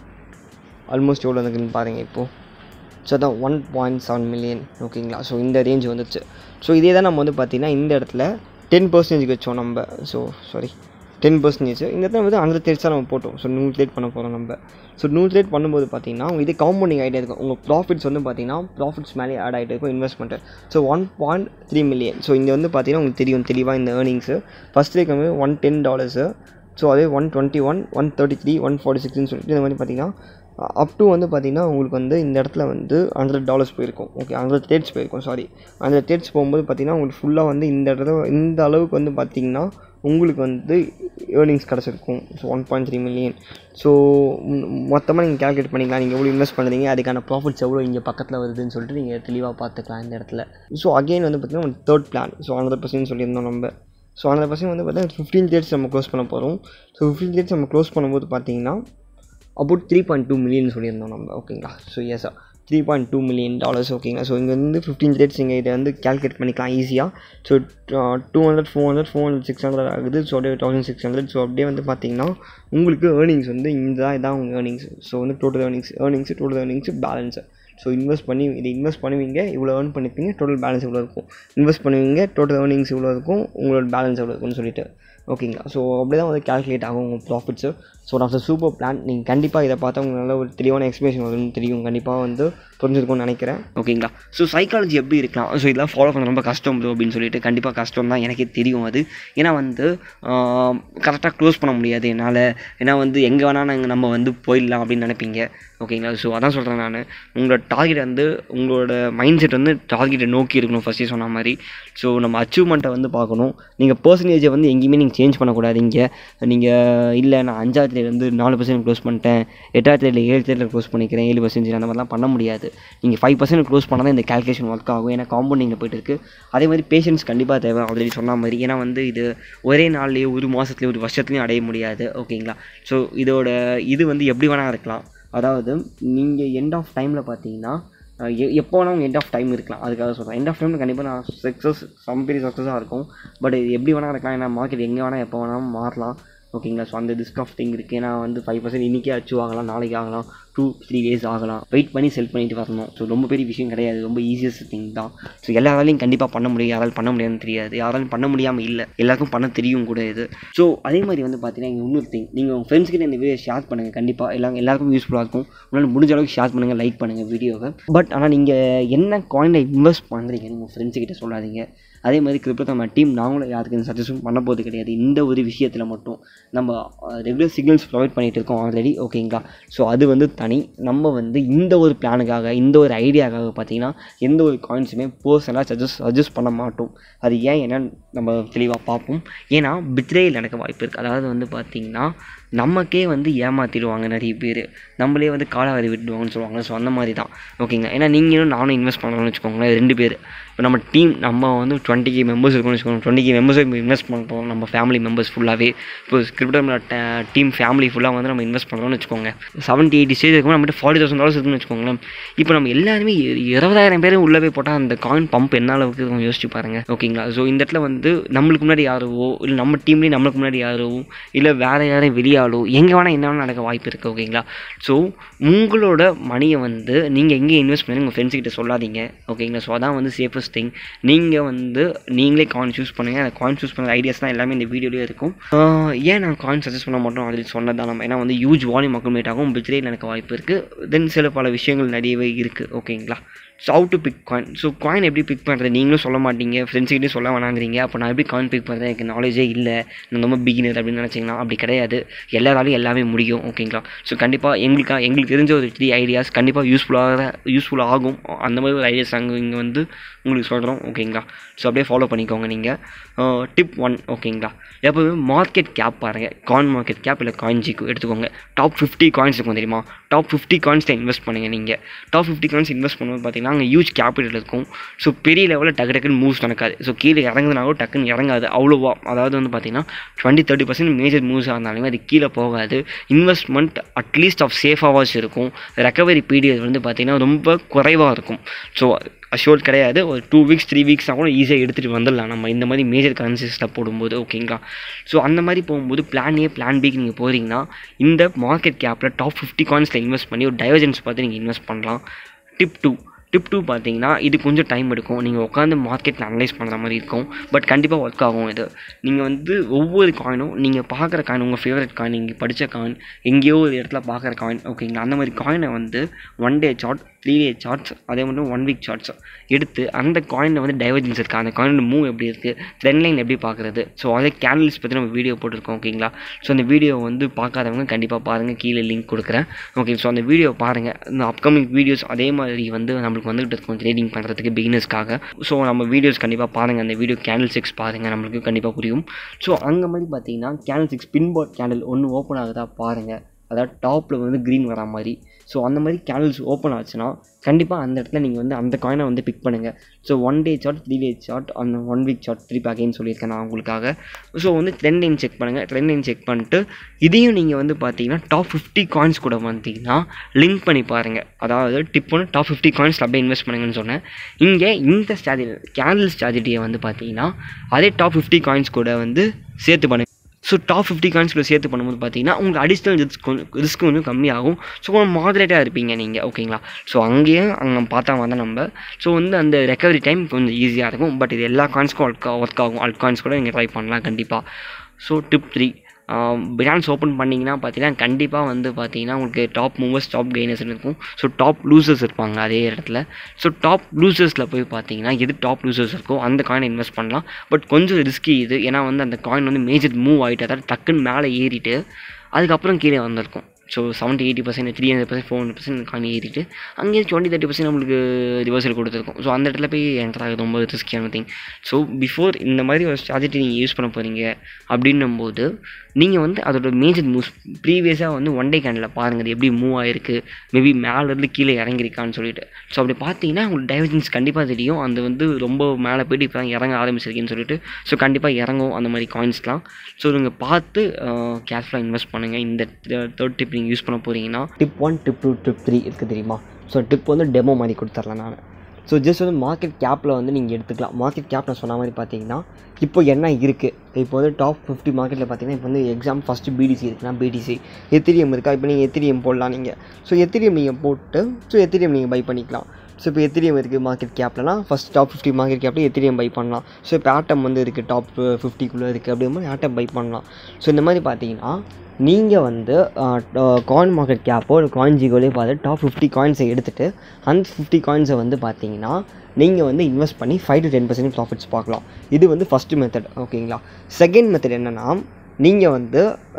ஆல்மோஸ்ட் எவ்வளோ இருக்குன்னு பாருங்கள் இப்போது ஸோ அதான் ஒன் பாயிண்ட் செவன் மில்லியன் ஓகேங்களா ஸோ இந்த ரேஞ்ச் வந்துச்சு ஸோ இதே தான் நம்ம வந்து பார்த்திங்கன்னா இந்த இடத்துல டென் பர்சன்டேஜ் வச்சோம் நம்ம ஸோ சாரி டென் பர்சன்டேஜ் இந்த இடத்துல வந்து ஹண்ட்ரட் தேர்ட்ஸாக நம்ம போட்டோம் ஸோ நூறு தேட் பண்ண போகிறோம் நம்ம ஸோ நூறு தேட் பண்ணும்போது பார்த்தீங்கன்னா உங்கள் இது காம்பவுண்டிங் ஆகிட்டே இருக்கும் உங்கள் ப்ராஃபிட்ஸ் வந்து பார்த்தீங்கன்னா ப்ராஃபிட்ஸ் மேலே ஆட் ஆகிட்டே இருக்கும் investment so one point three million so இங்கே வந்து பார்த்தீங்கன்னா உங்களுக்கு தெரியும் தெளிவாக இந்த ஏர்னிங்ஸு ஃபஸ்ட் ரேக் வந்து ஒன் டென் டாலர்ஸு ஸோ அதே one twenty one one thirty three one forty சிக்ஸ்னு சொல்லிட்டு இந்த மாதிரி பார்த்தீங்கன்னா அப் டு வந்து பார்த்தீங்கன்னா உங்களுக்கு வந்து இந்த இடத்துல வந்து ஹண்ட்ரட் டாலர்ஸ் போயிருக்கும் ஓகே ஹண்ட்ரட் தேட்ஸ் போயிருக்கும் சாரி ஹண்ட்ரட் தேட்ஸ் போகும்போது பார்த்தீங்கன்னா உங்களுக்கு ஃபுல்லாக வந்து இந்த இடத்துல இந்த அளவுக்கு வந்து பார்த்தீங்கன்னா உங்களுக்கு வந்து ஏர்னிங்ஸ் கிடச்சிருக்கும் so one point three million so மொத்தமாக நீங்கள் கேல்குலேட் பண்ணிக்கலாம் நீங்கள் எவ்வளோ இன்வெஸ்ட் பண்ணுறீங்க அதுக்கான ப்ராஃபிட்ஸ் எவ்வளோ இங்கே பக்கத்தில் வருதுன்னு சொல்லிட்டு நீங்கள் தெளிவாக பார்த்துக்கலாம் இந்த இடத்துல ஸோ அகெயின் வந்து பார்த்தீங்கன்னா third plan so hundred percent சொல்லியிருந்தோம் நம்ம ஸோ ஹண்ட்ரட் பர்சன்ட் வந்து பார்த்தீங்கன்னா ஃபிஃப்டீன் டேட்ஸ் நம்ம க்ளோஸ் பண்ண போகிறோம் ஸோ ஃபிஃப்டீன் டேட்ஸ் நம்ம க்ளோஸ் பண்ணும்போது பார்த்தீங்கன்னா about three point two million சொல்லியிருந்தோம் நம்ம ஓகேங்களா so yes three point two million dollars ஓகேங்களா ஸோ இங்கே வந்து ஃபிஃப்டீன் ரேட்ஸ் இங்கே இதை வந்து கேல்குலேட் பண்ணிக்கலாம் ஈஸியாக so two hundred four hundred four hundred six hundred ஆகுது ஸோ அப்படியே தௌசண்ட் சிக்ஸ் ஹண்ட்ரட் ஸோ அப்படியே வந்து பார்த்தீங்கன்னா உங்களுக்கு ஏர்னிங்ஸ் வந்து இந்த தான் இதான் உங்கள் ஏர்னிங்ஸ் ஸோ வந்து total earnings earnings total earnings balance so invest பண்ணி இது இன்வெஸ்ட் பண்ணுவீங்க இவ்வளோ ஏர்ன் பண்ணிப்பீங்க டோட்டல் பேலன்ஸ் இவ்வளோ இருக்கும் இன்வெஸ்ட் பண்ணுவீங்க டோட்டல் ஏர்னிங்ஸ் இவ்வளோ இருக்கும் உங்களோட பேலன்ஸ் எவ்வளோ இருக்கும்னு சொல்லிட்டு ஓகேங்களா ஸோ அப்படி தான் வந்து கேல்குலேட் ஆகும் உங்கள் profits so of the super plan நீங்கள் கண்டிப்பாக இதை பார்த்தா உங்களுக்கு நல்ல ஒரு தெளிவான எக்ஸ்பிளேஷன் வரும்னு தெரியும் கண்டிப்பாக வந்து புரிஞ்சிருக்கும்னு நினைக்கிறேன் ஓகேங்களா ஸோ சைக்காலஜி எப்படி இருக்கலாம் ஸோ இதெல்லாம் ஃபாலோ பண்ண ரொம்ப கஷ்டம் ப்ரோ அப்படின்னு சொல்லிட்டு கண்டிப்பாக கஷ்டம் தான் எனக்கே தெரியும் அது ஏன்னா வந்து கரெக்டாக க்ளோஸ் பண்ண முடியாது என்னால் ஏன்னா வந்து எங்கே வேணால் நாங்கள் நம்ம வந்து போயிடலாம் அப்படின்னு நினைப்பீங்க ஓகேங்களா ஸோ அதான் சொல்கிறேன் நான் உங்களோட டார்கெட் வந்து உங்களோட மைண்ட் செட் வந்து டார்கெட்டை நோக்கி இருக்கணும் ஃபஸ்ட்டே சொன்ன மாதிரி ஸோ நம்ம அச்சீவ்மெண்ட்டை வந்து பார்க்கணும் நீங்கள் பர்சன்டேஜை வந்து எங்கேயுமே நீங்கள் சேஞ்ச் பண்ணக்கூடாது இங்கே நீங்கள் இல்லை நான் அஞ்சாவது வந்து நாலு பர்சன்ட் க்ளோஸ் பண்ணிட்டேன் எட்டாவது தேதியில் ஏழு தேதியில் க்ளோஸ் பண்ணிக்கிறேன் ஏழு பர்சன்டேஜ் அந்த மாதிரிலாம் பண்ண முடியாது நீங்கள் ஃபைவ் பர்சன்ட் க்ளோஸ் பண்ணால் தான் இந்த கேல்குலேஷன் ஒர்க் ஆகும் ஏன்னா காம்பவுண்டிங்கில் போயிட்டு இருக்குது அதே மாதிரி பேஷன்ஸ் கண்டிப்பாக தேவை ஆல்ரெடி சொன்ன மாதிரி ஏன்னா வந்து இது ஒரே நாள்லேயே ஒரு மாதத்துலேயே ஒரு வருஷத்துலையும் அடைய முடியாது ஓகேங்களா ஸோ இதோட இது வந்து எப்படி வேணால் இருக்கலாம் அதாவது நீங்கள் எண்ட் ஆஃப் டைமில் பார்த்தீங்கன்னா எப்போ வேணாலும் எண்ட் ஆஃப் டைம் இருக்கலாம் அதுக்காக சொல்கிறேன் எண்ட் ஆஃப் டைமில் கண்டிப்பாக நான் சக்ஸஸ் சம் பெரிய சக்ஸஸாக இருக்கும் பட் இது எப்படி வேணால் இருக்கலாம் ஏன்னா மார்க்கெட் எங்கே வேணால் எப்போ வேணாலும் மாறலாம் ஓகேங்களா ஸோ அந்த ரிஸ்க் ஆஃப் திங் இருக்குது ஏன்னா வந்து ஃபைவ் பர்சன்ட் இன்றைக்கே அச்சீவ் ஆகலாம் நாளைக்கு ஆகலாம் டூ த்ரீ டேஸ் ஆகலாம் வெயிட் பண்ணி செல் பண்ணிட்டு வரணும் ஸோ ரொம்ப பெரிய விஷயம் கிடையாது ரொம்ப ஈஸியஸ்ட் திங் தான் ஸோ எல்லாராலையும் கண்டிப்பாக பண்ண முடியும் யாராலும் பண்ண முடியாதுன்னு தெரியாது யாராலும் பண்ண முடியாமல் இல்லை எல்லாருக்கும் பண்ண தெரியும் கூட இது ஸோ அதே மாதிரி வந்து பார்த்தீங்கன்னா இங்கே இன்னொரு திங் நீங்கள் உங்கள் ஃப்ரெண்ட்ஸ் கிட்ட இந்த வீடியோ ஷேர் பண்ணுங்கள் கண்டிப்பாக எல்லாம் எல்லாருக்கும் யூஸ்ஃபுல்லாக இருக்கும் உங்களால் முடிஞ்ச அளவுக்கு ஷேர் பண்ணுங்கள் லைக் பண்ணுங்கள் வீடியோவை பட் ஆனால் நீங்கள் என்ன காயினில் இன்வெஸ்ட் பண்ணுறீங்கன்னு உங்கள் ஃப்ரெண்ட்ஸ் கிட்ட சொல்லாதீங்க அதே மாதிரி கிரிப்டோ நம்ம டீம் நாங்களும் யாருக்கு இந்த சஜஷன் பண்ண போகிறது கிடையாது இந்த ஒரு விஷயத்தில் மட்டும் நம்ம ரெகுலர் சிக்னல்ஸ் ப்ரொவைட் பண்ணிகிட்டு இருக்கோம் ஆல்ரெடி ஓகேங்களா ஸோ அது வந்து தனி நம்ம வந்து இந்த ஒரு பிளானுக்காக இந்த ஒரு ஐடியாக்காக பார்த்தீங்கன்னா எந்த ஒரு காயின்ஸுமே பர்சனலாக சஜஸ்ட் சஜஸ்ட் பண்ண மாட்டோம் அது ஏன் என்னன்னு நம்ம தெளிவாக பார்ப்போம் ஏன்னா பித்ரேயில் நடக்க வாய்ப்பு இருக்குது அதாவது வந்து பார்த்திங்கன்னா நமக்கே வந்து ஏமாற்றிடுவாங்க நிறைய பேர் நம்மளே வந்து காலாவதி விட்டுடுவாங்கன்னு சொல்லுவாங்க ஸோ அந்த மாதிரி தான் ஓகேங்களா ஏன்னா நீங்களும் நானும் இன்வெஸ்ட் பண்ணுறோம்னு வச்சுக்கோங்களேன் ரெண்டு பேர் இப்போ நம்ம டீம் நம்ம வந்து டுவெண்ட்டி கே மெம்பர்ஸ் இருக்கோம்னு வச்சுக்கோங்க டுவெண்ட்டி கே மெம்பர்ஸ் இன்வெஸ்ட் பண்ண போகிறோம் நம்ம ஃபேமிலி மெம்பர்ஸ் ஃபுல்லாகவே இப்போ கிரிப்டோ டீம் ஃபேமிலி ஃபுல்லாக வந்து நம்ம இன்வெஸ்ட் பண்ணுறோம்னு வச்சுக்கோங்க செவன்ட்டி எயிட்டி ஸ்டேஜ் இருக்கும் நம்மகிட்ட ஃபார்ட்டி தௌசண்ட் டாலர்ஸ் இருக்குன்னு வச்சுக்கோங்களேன் இப்போ நம்ம எல்லாருமே இ- இருபதாயிரம் பேரும் உள்ளே போய் போட்டால் அந்த காயின் பம்ப் என்ன அளவுக்கு இருக்கும் யோசிச்சு பாருங்க ஓகேங்களா ஸோ இந்த இடத்துல வந்து நம்மளுக்கு முன்னாடி யாரோவோ இல்லை நம்ம டீம்லேயே நம்மளுக்கு முன்னாடி யாரோ இல்லை வேறு யாரையும் வெளியாளோ எங்கே வேணால் என்ன வேணால் நடக்க வாய்ப்பு இருக்குது ஓகேங்களா ஸோ உங்களோட மணியை வந்து நீங்கள் எங்கே இன்வெஸ்ட் பண்ணி உங்கள் ஃப்ரெண்ட்ஸ் கிட்ட சொல்லாதீங்க ஓகேங்களா ஸோ அதான் வந்து சேஃபஸ்ட் திங் நீங்கள் வந்து நீங்களே காயின் சூஸ் பண்ணுங்கள் அந்த காயின் சூஸ் பண்ணுற ஐடியாஸ் தான் எல்லாமே இந்த வீடியோலேயே இருக்கும் ஆஹ் ஏன் நான் காயின் சஜஸ்ட் பண்ண மாட்டோம் ஆல்ரெடி சொன்னதான் நம்ம ஏன்னா வந்து யூஜ் வால்யூம் அக்குமேட் ஆகும் பிட்ரேட் எனக்கு வாய்ப்பு இருக்குது தென் சில பல விஷயங்கள் நிறையவே இருக்குது ஓகேங்களா so how to pick coin so coin எப்படி பிக் பண்ணுறது நீங்களும் சொல்ல மாட்டீங்க ஃப்ரெண்ட்ஸ்கிட்டையும் சொல்ல வேணாங்கிறீங்க அப்போ நான் எப்படி காயின் பிக் பண்ணுறது எனக்கு நாலேஜே இல்லை நான் ரொம்ப பிகினர் அப்படின்னு நினச்சிங்கன்னா அப்படி கிடையாது எல்லாராலையும் எல்லாமே முடியும் ஓகேங்களா ஸோ கண்டிப்பாக எங்களுக்கா எங்களுக்கு தெரிஞ்ச ஒரு த்ரீ ஐடியாஸ் கண்டிப்பாக யூஸ்ஃபுல்லாக யூஸ்ஃபுல் ஆகும் அந்த மாதிரி ஒரு ஐடியாஸ் நாங்கள் இங்கே வந்து உங்களுக்கு சொல்கிறோம் ஓகேங்களா ஸோ அப்படியே ஃபாலோ பண்ணிக்கோங்க நீங்கள் டிப் ஒன் ஓகேங்களா எப்போவுமே மார்க்கெட் கேப் பாருங்கள் காயின் மார்க்கெட் கேப் இல்லை காயின் ஜிக்கு எடுத்துக்கோங்க டாப் ஃபிஃப்டி காயின்ஸ் இருக்கும் தெரியுமா டாப் ஃபிஃப்டி காயின்ஸில் இன்வெஸ்ட் பண்ணுங்கள் நீங்கள் டாப் ஃபிஃப்டி காயின்ஸ் இன்வெஸ்ட் பண்ணும்போது பார்த்தீங்கன்னா அங்கே ஹியூஜ் கேபிட்டல் இருக்கும் ஸோ பெரிய லெவலில் டக்கு டக்குன்னு மூவ்ஸ் நடக்காது ஸோ கீழே இறங்குதுனாலும் டக்குன்னு இறங்காது அவ்வளோவா அதாவது வந்து பார்த்தீங்கன்னா டுவெண்ட்டி தேர்ட்டி பர்சன்ட் மேஜர் மூவ்ஸாக இருந்தாலுமே அது கீழே போகாது இன்வெஸ்ட்மெண்ட் அட்லீஸ்ட் ஆஃப் சேஃபாவாச்சும் இருக்கும் ரெக்கவரி பீரியட் வந்து பார்த்தீங்கன்னா ரொம்ப குறைவாக இருக்கும் ஸோ அஷோர் கிடையாது ஒரு டூ வீக்ஸ் த்ரீ வீக்ஸ்னால் கூட ஈஸியாக எடுத்துகிட்டு வந்துடலாம் நம்ம இந்த மாதிரி மேஜர் கரன்சிஸில் போடும்போது ஓகேங்களா ஸோ அந்த மாதிரி போகும்போது பிளான் ஏ பிளான் பிக்கு நீங்கள் போகிறீங்கன்னா இந்த மார்க்கெட் கேப்பில் டாப் ஃபிஃப்டி காயின்ஸில் இன்வெஸ்ட் பண்ணி ஒரு டைவர்ஜென்ஸ் பார்த்து நீங்கள் இன்வெஸ்ட் பண்ணலாம் டிப் டூ டிப் டூ பார்த்தீங்கன்னா இது கொஞ்சம் டைம் எடுக்கும் நீங்கள் உட்காந்து மார்க்கெட்டில் அனலைஸ் பண்ணுற மாதிரி இருக்கும் பட் கண்டிப்பாக ஒர்க் ஆகும் இது நீங்கள் வந்து ஒவ்வொரு காயினும் நீங்கள் பார்க்குற காயின் உங்கள் ஃபேவரட் காயின் நீங்கள் படித்த காயின் எங்கேயோ ஒரு இடத்துல பார்க்குற காயின் ஓகேங்களா அந்த மாதிரி காயினை வந்து one day chart three day charts அதே மாதிரி ஒன் வீக் சார்ட்ஸ் எடுத்து அந்த காயினில் வந்து டைவர்ஜென்ஸ் இருக்குது அந்த காயினோட மூவ் எப்படி இருக்குது ட்ரெண்ட் லைன் எப்படி பார்க்குறது ஸோ அதே கேண்டல்ஸ் பற்றி நம்ம வீடியோ போட்டிருக்கோம் ஓகேங்களா ஸோ அந்த வீடியோ வந்து பார்க்காதவங்க கண்டிப்பாக பாருங்கள் கீழே லிங்க் கொடுக்குறேன் ஓகே ஸோ அந்த வீடியோ பாருங்கள் இந்த அப்கமிங் வீடியோஸ் அதே மாதிரி வந்து நம்மளுக்கு வந்துகிட்டு இருக்கும் ட்ரேடிங் பண்ணுறதுக்கு பிகினர்ஸ்க்காக ஸோ நம்ம வீடியோஸ் கண்டிப்பாக பாருங்கள் அந்த வீடியோ கேண்டில் சிக்ஸ் பாருங்கள் நம்மளுக்கு கண்டிப்பாக புரியும் ஸோ அங்கே மாதிரி பார்த்தீங்கன்னா கேண்டில் சிக்ஸ் பின்பாட் கேண்டில் ஒன்று ஓப்பன் ஆகுதா பாருங்கள் அதாவது டாப்பில் வந்து க்ரீன் வரா மாதிரி ஸோ அந்த மாதிரி கேண்டில்ஸ் ஓப்பன் ஆச்சுன்னா கண்டிப்பாக அந்த இடத்துல நீங்கள் வந்து அந்த காயினை வந்து பிக் பண்ணுங்கள் so one day chart three day chart அந்த ஒன் வீக் சார்ட் திருப்பி அகைன் சொல்லியிருக்கேன் நான் உங்களுக்காக ஸோ வந்து ட்ரெண்ட் லைன் செக் பண்ணுங்கள் ட்ரெண்ட் லைன் செக் பண்ணிட்டு இதையும் நீங்கள் வந்து பார்த்தீங்கன்னா டாப் ஃபிஃப்டி காயின்ஸ் கூட வந்தீங்கன்னா லிங்க் பண்ணி பாருங்கள் அதாவது டிப் ஒன்று டாப் ஃபிஃப்டி காயின்ஸ் அப்படியே இன்வெஸ்ட் பண்ணுங்கன்னு சொன்னேன் இங்கே இந்த ஸ்ட்ராட்டஜி கேண்டில் ஸ்ட்ராட்டஜியை வந்து பார்த்தீங்கன்னா அதே டாப் ஃபிஃப்டி காயின்ஸ் கூட வந்து சேர்த்து பண்ணுங்க ஸோ டாப் ஃபிஃப்டி காயின்ஸ்குள்ள சேர்த்து பண்ணும்போது பார்த்தீங்கன்னா உங்களுக்கு அடிஷ்னல் ரிஸ்க் கொஞ்சம் ரிஸ்க் கொஞ்சம் கம்மியாகும் ஸோ கொஞ்சம் மாடரேட்டாக இருப்பீங்க நீங்கள் ஓகேங்களா ஸோ அங்கேயும் அங்கே பார்த்தா வந்தால் நம்ம ஸோ வந்து அந்த ரெக்கவரி டைம் கொஞ்சம் ஈஸியாக இருக்கும் பட் இது எல்லா காயின்ஸ்க்கும் ஒர்க் ஒர்க் ஆகும் அல்ட் காயின்ஸ் கூட நீங்கள் ட்ரை பண்ணலாம் கண்டிப்பாக ஸோ டிப் த்ரீ பிரான்ஸ் ஓப்பன் பண்ணிங்கன்னா பார்த்தீங்கன்னா கண்டிப்பாக வந்து பார்த்தீங்கன்னா உங்களுக்கு டாப் மூவர்ஸ் டாப் கெய்னர்ஸ் இருக்கும் ஸோ டாப் லூசர்ஸ் இருப்பாங்க அதே இடத்துல ஸோ டாப் லூசர்ஸில் போய் பார்த்தீங்கன்னா எது டாப் லூசர்ஸ் இருக்கோ அந்த காயின் இன்வெஸ்ட் பண்ணலாம் பட் கொஞ்சம் ரிஸ்கி இது ஏன்னா வந்து அந்த காயின் வந்து மேஜர் மூவ் ஆகிட்டு அதாவது டக்குன்னு மேலே ஏறிட்டு அதுக்கப்புறம் கீழே வந்திருக்கும் so seventy eighty percent three hundred percent four hundred percent காணி ஏறிட்டு அங்கேயே டுவெண்ட்டி தேர்ட்டி பர்சன்ட் நம்மளுக்கு ரிவர்சல் கொடுத்துருக்கும் ஸோ அந்த இடத்துல போய் என்டர் ஆகுது ரொம்ப ரிஸ்கியான திங் ஸோ பிஃபோர் இந்த மாதிரி ஒரு ஸ்ட்ராட்டஜி நீங்கள் யூஸ் பண்ண போகிறீங்க அப்படின்னும் போது நீங்கள் வந்து அதோட மேஜர் மூவ்ஸ் ப்ரீவியஸாக வந்து ஒன் டே கேண்டில் பாருங்கள் அது எப்படி மூவ் ஆகிருக்கு மேபி மேலேருந்து கீழே இறங்கிருக்கான்னு சொல்லிட்டு ஸோ அப்படி பார்த்தீங்கன்னா உங்களுக்கு டைவர்ஜன்ஸ் கண்டிப்பாக தெரியும் அது வந்து ரொம்ப மேலே போயிட்டு இப்போ தான் இறங்க ஆரம்பிச்சிருக்குன்னு சொல்லிட்டு ஸோ கண்டிப்பாக இறங்கும் அந்த மாதிரி காயின்ஸ்லாம் ஸோ நீங்கள் பார்த்து கேஷ்ஃபுல்லாக இன்வெஸ்ட் பண்ணுங்கள் இந்த தேர்ட் டிப் நீங்கள் யூஸ் பண்ண போகிறீங்கன்னா tip one tip two tip three இருக்குது தெரியுமா ஸோ டிப் வந்து டெமோ மாதிரி கொடுத்துர்லாம் நான் ஸோ ஜஸ்ட் வந்து மார்க்கெட் கேப்பில் வந்து நீங்கள் எடுத்துக்கலாம் மார்க்கெட் கேப் நான் சொன்ன மாதிரி பார்த்தீங்கன்னா இப்போ என்ன இருக்குது இப்போ வந்து டாப் ஃபிஃப்டி மார்க்கெட்டில் பார்த்தீங்கன்னா இப்போ வந்து எக்ஸாம் ஃபஸ்ட்டு பிடிசி இருக்குன்னா பிடிசி எத்திரியம் இருக்கா இப்போ நீங்கள் எத்திரியம் போடலாம் நீங்கள் ஸோ எத்திரியம் நீங்கள் போட்டு ஸோ எத்திரியம் நீங்கள் பை பண்ணிக்கலாம் ஸோ இப்போ எத்திரியம் இருக்குது மார்க்கெட் கேப்லலாம் ஃபஸ்ட் டாப் ஃபிஃப்டி மார்க்கெட் கேப்பில் எத்திரியம் பை பண்ணலாம் ஸோ இப்போ ஆட்டம் வந்து இருக்குது டாப் ஃபிஃப்டிக்குள்ளே இருக்குது அப்படிங்கும்போது ஆட்டம் பை பண்ணலாம் ஸோ இந்த மாதிரி பார்த்தீங்கன்னா நீங்கள் வந்து காயின் மார்க்கெட் கேப்போ இல்லை காயின் ஜிகோலேயே பார்த்து டாப் ஃபிஃப்டி காயின்ஸை எடுத்துகிட்டு அந்த ஃபிஃப்டி காயின்ஸை வந்து பார்த்தீங்கன்னா நீங்கள் வந்து இன்வெஸ்ட் பண்ணி five to ten percent profits பார்க்கலாம் இது வந்து ஃபஸ்ட்டு மெத்தட் ஓகேங்களா செகண்ட் மெத்தட் என்னென்னா நீங்கள் வந்து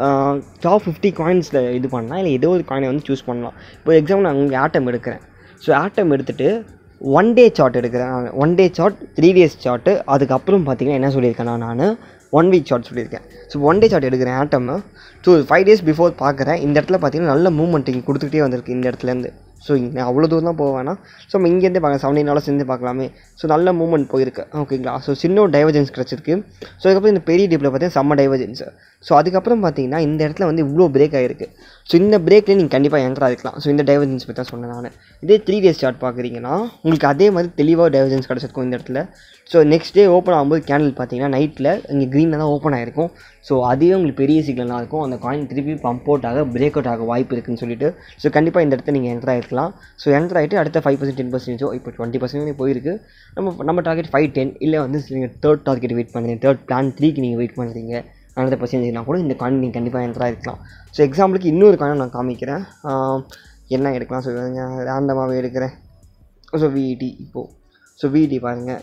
டாப் ஃபிஃப்டி காயின்ஸில் இது பண்ணலாம் இல்லை ஏதோ ஒரு காயினை வந்து சூஸ் பண்ணலாம் இப்போ எக்ஸாம்பிள் நான் உங்களுக்கு ஆட்டம் எடுக்கிறேன் ஸோ ஆட்டம் எடுத்துகிட்டு ஒன் டே சார்ட் எடுக்கிறேன் one day chart three days chart அதுக்கப்புறம் பார்த்தீங்கன்னா என்ன சொல்லியிருக்கேன்னா நான் ஒன் வீக் ஷார்ட் சொல்லியிருக்கேன் ஸோ ஒன் டே ஷார்ட் எடுக்கிறேன் ATOM so five days before பார்க்குறேன் இந்த இடத்துல பார்த்தீங்கன்னா நல்ல மூவ்மெண்ட் இங்கே கொடுத்துக்கிட்டே வந்திருக்கு இந்த இடத்துலேருந்து ஸோ இங்கே அவ்வளோ தூரம் தான் போக வேணாம் ஸோ நம்ம இங்கேருந்தே பார்க்கலாம் செவன்டீன் ஹவர்ஸ் இருந்து பார்க்கலாமே ஸோ நல்ல மூவ்மெண்ட் போயிருக்கு ஓகேங்களா ஸோ சின்ன ஒரு டைவர்ஜென்ஸ் கிடச்சிருக்கு ஸோ அதுக்கப்புறம் இந்த பெரிய டிப்பில் பார்த்தீங்கன்னா செம்ம டைவர்ஜென்ஸ் ஸோ அதுக்கப்புறம் பார்த்தீங்கன்னா இந்த இடத்துல வந்து இவ்வளோ பிரேக் ஆகிருக்கு ஸோ இந்த பிரேக்லேயே நீங்கள் கண்டிப்பாக என்ட்ரா இருக்கலாம் ஸோ இந்த டைவர்ஜென்ஸ் பற்றி தான் சொன்னேன் நான் இதே த்ரீ டேஸ் சார்ட் பார்க்குறீங்கன்னா உங்களுக்கு அதே மாதிரி தெளிவாக டைவர்ஜென்ஸ் கிடச்சிருக்கும் இந்த இடத்துல ஸோ நெக்ஸ்ட் டே ஓப்பன் ஆகும்போது கேண்டில் பார்த்தீங்கன்னா நைட்டில் இங்கே க்ரீனில் தான் ஓப்பன் ஆகிருக்கும் ஸோ அதுவே உங்களுக்கு பெரிய சிக்னலாக இருக்கும் அந்த காயின் திருப்பி பம்ப் அவுட் ஆக பிரேக் அவுட் ஆக வாய்ப்பு இருக்குன்னு சொல்லிட்டு ஸோ கண்டிப்பாக இந்த இடத்துல நீங்கள் என்ட்ரு ஆகிருக்கலாம் ஸோ என்ட்ரு ஆகிட்டு அடுத்த ஃபைவ் பர்சன்ட் டென் பர்சன்டேஜோ இப்போ டுவெண்ட்டி பர்சன்ட் போயிருக்கு நம்ம நம்ம டார்கெட் ஃபைவ் டென் இல்லை வந்து நீங்கள் தேர்ட் டார்கெட் வெயிட் பண்ணுறீங்க தேர்ட் பிளான் த்ரீக்கு நீங்கள் வெயிட் பண்ணுறீங்க ஹண்ட்ரட் பர்சன்டேஜ்னா கூட இந்த காயின் நீங்கள் கண்டிப்பாக என்ட்ரு ஆகிருக்கலாம் ஸோ எக்ஸாம்பிளுக்கு இன்னொரு காயின் நான் காமிக்கிறேன் ஆஹ் என்ன எடுக்கலாம் ஸோ ரேண்டமாகவே எடுக்கிறேன் ஸோ விஇடி இப்போது ஸோ விஇடி பாருங்கள்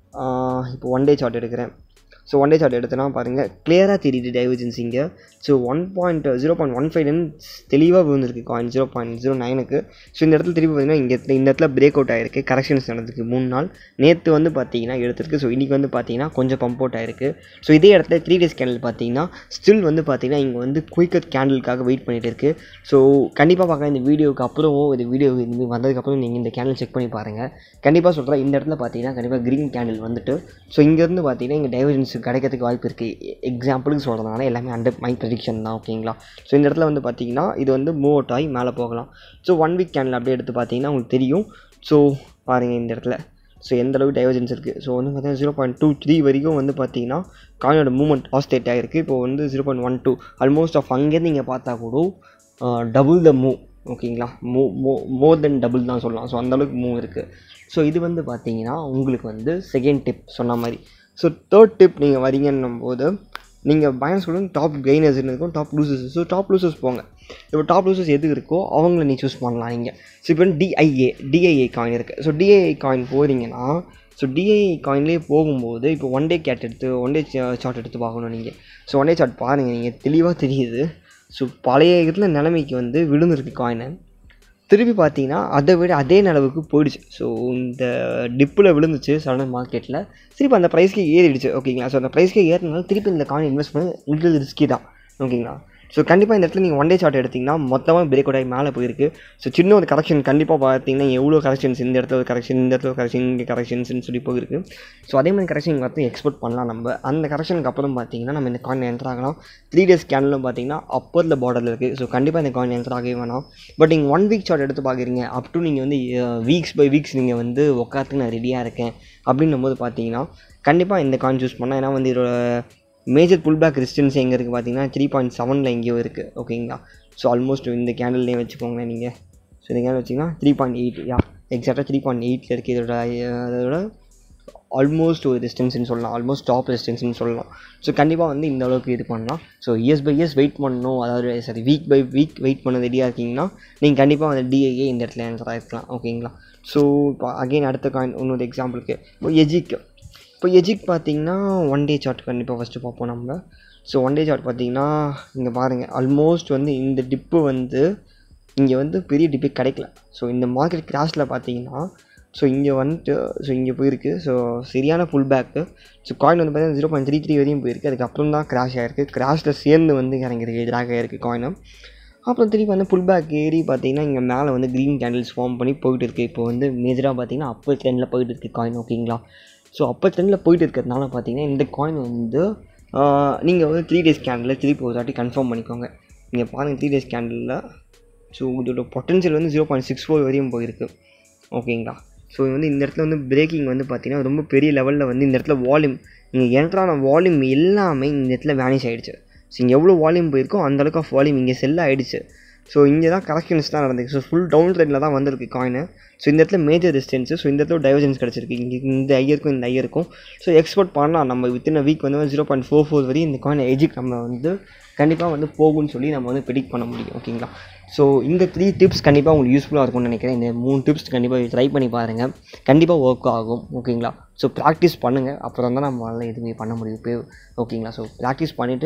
இப்போ ஒன் டே சார்ட் எடுக்கிறேன் ஸோ ஒன் டே சார்ட் எடுத்தோன்னா பாருங்கள் கிளியராக தெரியுது டைவர்ஜென்ஸ் இங்கே so one point zero point one five தெளிவாக விழுந்திருக்கு காயின் ஜீரோ பாயிண்ட் ஜீரோ நைனுக்கு ஸோ இந்த இடத்துல திருப்பி பார்த்தீங்கன்னா இங்கே இந்த இடத்துல பிரேக் அவுட் ஆயிருக்கு கரெக்ஷன்ஸ் நடந்திருக்கு மூணு நாள் நேற்று வந்து பார்த்தீங்கன்னா எடுத்திருக்கு ஸோ இன்றைக்கி வந்து பார்த்தீங்கன்னா கொஞ்சம் பம்ப் அவுட் ஆயிருக்கு ஸோ இதே இடத்துல த்ரீ டேஸ் கேண்டில் பார்த்தீங்கன்னா ஸ்டில் வந்து பார்த்தீங்கன்னா இங்கே வந்து குயிக்கர் கேண்டிலுக்காக வெயிட் பண்ணிட்டு இருக்கு ஸோ கண்டிப்பாக பார்க்கலாம் இந்த வீடியோவுக்கு அப்புறம் இந்த வீடியோ இந்த வந்ததுக்கப்புறம் நீங்கள் இந்த கேண்டில் செக் பண்ணி பாருங்கள் கண்டிப்பாக சொல்கிறேன் இந்த இடத்துல பார்த்தீங்கன்னா கண்டிப்பாக க்ரீன் கேண்டில் வந்துட்டு ஸோ இங்கேருந்து பார்த்தீங்கன்னா இங்கே டைவர்ஜென்ஸ் கிடைக்கிறதுக்கு வாய்ப்பு இருக்குது எக்ஸாம்பிளுக்கு சொல்கிறதுனால எல்லாமே அண்டர் மை ப்ரெடிக்ஷன் தான் ஓகேங்களா ஸோ இந்த இடத்துல வந்து பார்த்தீங்கன்னா இது வந்து மூவ் அவுட் ஆகி மேலே போகலாம் ஸோ ஒன் வீக் கேண்டில் அப்படியே எடுத்து பார்த்தீங்கன்னா உங்களுக்கு தெரியும் ஸோ பாருங்கள் இந்த இடத்துல ஸோ எந்த அளவுக்கு டைவர்ஜென்ஸ் இருக்குது ஸோ வந்து பார்த்தீங்கன்னா ஜீரோ பாயிண்ட் டூ த்ரீ வரைக்கும் வந்து பார்த்தீங்கன்னா காயினோட மூவ்மெண்ட் ஆஸ்டேட் ஆகிருக்கு இப்போ வந்து zero point one two almost off அங்கேருந்து நீங்கள் பார்த்தா கூட டபுள் த மூவ் ஓகேங்களா மூ மோ மோர் தென் டபுள் தான் சொல்லலாம் ஸோ அந்தளவுக்கு மூவ் இருக்குது ஸோ இது வந்து பார்த்தீங்கன்னா உங்களுக்கு வந்து செகண்ட் டிப் சொன்ன மாதிரி ஸோ தேர்ட் டிப் நீங்கள் வரீங்கன்னும் போது நீங்கள் பயன் சொல்லுங்க டாப் கெய்னர்ஸ் இருக்கும் top losers so top losers போங்க இப்போ டாப் லூசர்ஸ் எதுக்கு இருக்கோ அவங்கள நீ சூஸ் பண்ணலாம் நீங்கள் ஸோ இப்போ டிஐஏ டிஐஏ காயின் இருக்குது ஸோ டிஐஏ காயின் போகிறீங்கன்னா ஸோ டிஐஏ காயின்லேயே போகும்போது இப்போ ஒன் டே கேட் எடுத்து ஒன் டே சார்ட் எடுத்து பார்க்கணும் நீங்கள் ஸோ ஒன் டே சார்ட் பாருங்கள் நீங்கள் தெளிவாக தெரியுது ஸோ பழைய இதில் நிலைமைக்கு வந்து விழுந்திருக்கு காயினை திருப்பி பார்த்தீங்கன்னா அதை விட அதே நிலவுக்கு போயிடுச்சு ஸோ இந்த டிப்பில் விழுந்துச்சு சடன் மார்க்கெட்டில் திருப்பி அந்த ப்ரைஸ்க்கு ஏறிடுச்சு ஓகேங்களா ஸோ அந்த ப்ரைஸ்க்கு ஏறினாலும் திருப்பி இந்த காயின் இன்வெஸ்ட் பண்ணி உங்களுக்கு ரிஸ்கி தான் ஓகேங்களா ஸோ கண்டிப்பாக இந்த இடத்துல நீங்கள் ஒன் டே சார்ட் எடுத்திங்கன்னா மொத்தமாக பிரேக் அவுட் ஆகி மேலே போயிருக்கு ஸோ சின்ன ஒரு கரெக்ஷன் கண்டிப்பாக பார்த்தீங்கன்னா எவ்வளோ கரெக்ஷன்ஸ் இந்த இடத்துல ஒரு கரெக்ஷன் இந்த இடத்துல ஒரு கரெக்ஷன் இங்கே கரெக்ஷன்ஸ்னு சொல்லி போயிருக்கு ஸோ அதே மாதிரி கரெக்ஷன் பார்த்து எக்ஸ்போர்ட் பண்ணலாம் நம்ம அந்த கரெக்ஷனுக்கு அப்புறம் பார்த்தீங்கன்னா நம்ம இந்த காயின் என்டர் ஆகலாம் த்ரீ டேஸ் கேனிலும் பார்த்தீங்கன்னா அப்பரில் பார்டரில் இருக்குது ஸோ கண்டிப்பாக இந்த காயின் என்டர் ஆகவே வேணாம் பட் நீங்கள் ஒன் வீக் சார்ட் எடுத்து பார்க்குறீங்க அப் டு நீங்கள் வந்து வீக்ஸ் பை வீக்ஸ் நீங்கள் வந்து உட்காரத்துக்கு நான் ரெடியாக இருக்கேன் அப்படின்னும் போது பார்த்தீங்கன்னா கண்டிப்பாக இந்த காயின் சூஸ் பண்ணால் ஏன்னா வந்து இதோட மேஜர் புல் பேக் ரெசிஸ்டன்ஸ் எங்கே இருக்குது பார்த்தீங்கன்னா த்ரீ பாயிண்ட் செவனில் எங்கேயோ இருக்குது ஓகேங்களா ஸோ ஆல்மோஸ்ட் இந்த கேண்டல்லே வச்சுக்கோங்களேன் நீங்கள் ஸோ இந்த கேண்டில் வச்சிங்கன்னா த்ரீ பாயிண்ட் எயிட் யா எக்ஸாக்டாக த்ரீ பாயிண்ட் எயிட்டில் இருக்குது இதோட அதோட ஆல்மோஸ்ட் ஒரு டிஸ்டன்ஸ்னு சொல்லலாம் ஆல்மோஸ்ட் டாப் டிஸ்டன்ஸ்னு சொல்லலாம் ஸோ கண்டிப்பாக வந்து இந்த அளவுக்கு இது பண்ணலாம் so years by years wait பண்ணணும் அதாவது சரி வீக் பை வீக் வெயிட் பண்ண ரெடியாக இருக்கீங்கன்னா நீங்கள் கண்டிப்பாக வந்து டிஐஏ இந்த இடத்துல என்டர் ஆகிருக்கலாம் ஓகேங்களா ஸோ இப்போ அகெயின் அடுத்த காயின் இன்னொரு எக்ஸாம்பிளுக்கு இப்போ எஜிக் இப்போ எஜிக் பார்த்தீங்கன்னா ஒன் டே சார்ட் கண்டிப்பாக ஃபஸ்ட்டு பார்ப்போம் நம்ம ஸோ ஒன் டே சார்ட் பார்த்தீங்கன்னா இங்கே பாருங்கள் ஆல்மோஸ்ட் வந்து இந்த டிப்பு வந்து இங்கே வந்து பெரிய டிப்பே கிடைக்கல ஸோ இந்த மார்க்கெட் கிராஷில் பார்த்தீங்கன்னா ஸோ இங்கே வந்துட்டு ஸோ இங்கே போயிருக்கு ஸோ சரியான ஃபுல் பேக்கு ஸோ காயின் வந்து பார்த்தீங்கன்னா ஜீரோ பாயிண்ட் த்ரீ த்ரீ வரையும் போயிருக்கு அதுக்கப்புறம் தான் கிராஷ் ஆகிருக்கு கிராஷில் சேர்ந்து வந்து இறங்கிருக்கு ட்ராக் ஆகிருக்கு காயினை அப்புறம் திருப்பி வந்து புல் பேக் ஏறி பார்த்தீங்கன்னா இங்கே மேலே வந்து க்ரீன் கேண்டில்ஸ் ஃபார்ம் பண்ணி போயிட்டு இருக்குது இப்போ வந்து மேஜராக பார்த்தீங்கன்னா அப்பர் ட்ரெண்டில் போயிட்டு இருக்குது காயின் ஓகேங்களா ஸோ அப்பர் ட்ரெண்டில் போயிட்டு இருக்கிறதுனால பார்த்தீங்கன்னா இந்த காயின் வந்து நீங்கள் வந்து த்ரீ டேஸ் கேண்டில் திருப்பி ஒரு வாட்டி கன்ஃபார்ம் பண்ணிக்கோங்க நீங்கள் பாருங்கள் த்ரீ டேஸ் கேண்டிலில் ஸோ இதோட பொட்டன்ஷியல் வந்து ஜீரோ பாயிண்ட் சிக்ஸ் ஃபோர் வரையும் போயிருக்கு ஓகேங்களா ஸோ வந்து இந்த இடத்துல வந்து பிரேக்கிங் வந்து பார்த்தீங்கன்னா ரொம்ப பெரிய லெவலில் வந்து இந்த இடத்துல வால்யூம் நீங்கள் என்ட்ரான வால்யூம் எல்லாமே இந்த இடத்துல வேனிஷ் ஆகிடுச்சு ஸோ இங்கே எவ்வளோ வால்யூம் போயிருக்கோ அந்தளவுக்கு ஆஃப் வால்யூம் இங்கே செல் ஆகிடுச்சு ஸோ இங்கே தான் கரெக்ஷன்ஸ் தான் நடந்துருக்கு ஸோ ஃபுல் டவுன் ட்ரெண்டில் தான் வந்திருக்கு காயின் ஸோ இந்த இடத்துல மேஜர் டிஸ்டன்ஸு ஸோ இந்த இடத்துல டைவர்ஜன்ஸ் கிடச்சிருக்கு இங்கே இந்த ஐயருக்கும் இந்த ஐயருக்கும் ஸோ எக்ஸ்போர்ட் பண்ணலாம் நம்ம வித்தின் வீக் வந்து ஜீரோ பாயிண்ட் ஃபோர் ஃபோர் வரையும் இந்த காயின் எஜிக் நம்ம வந்து கண்டிப்பாக வந்து போகும்னு சொல்லி நம்ம வந்து ப்ரெடிக்ட் பண்ண முடியும் ஓகேங்களா ஸோ இந்த த்ரீ டிப்ஸ் கண்டிப்பாக உங்களுக்கு யூஸ்ஃபுல்லாக இருக்கும்னு நினைக்கிறேன் இந்த மூணு டிப்ஸ் கண்டிப்பாக ட்ரை பண்ணி பாருங்கள் கண்டிப்பாக ஒர்க் ஆகும் ஓகேங்களா ஸோ ப்ராக்டிஸ் பண்ணுங்கள் அப்புறம் தான் நம்மளால் எதுவுமே பண்ண முடியும் இப்போ ஓகேங்களா ஸோ ப்ராக்டிஸ் பண்ணிவிட்டு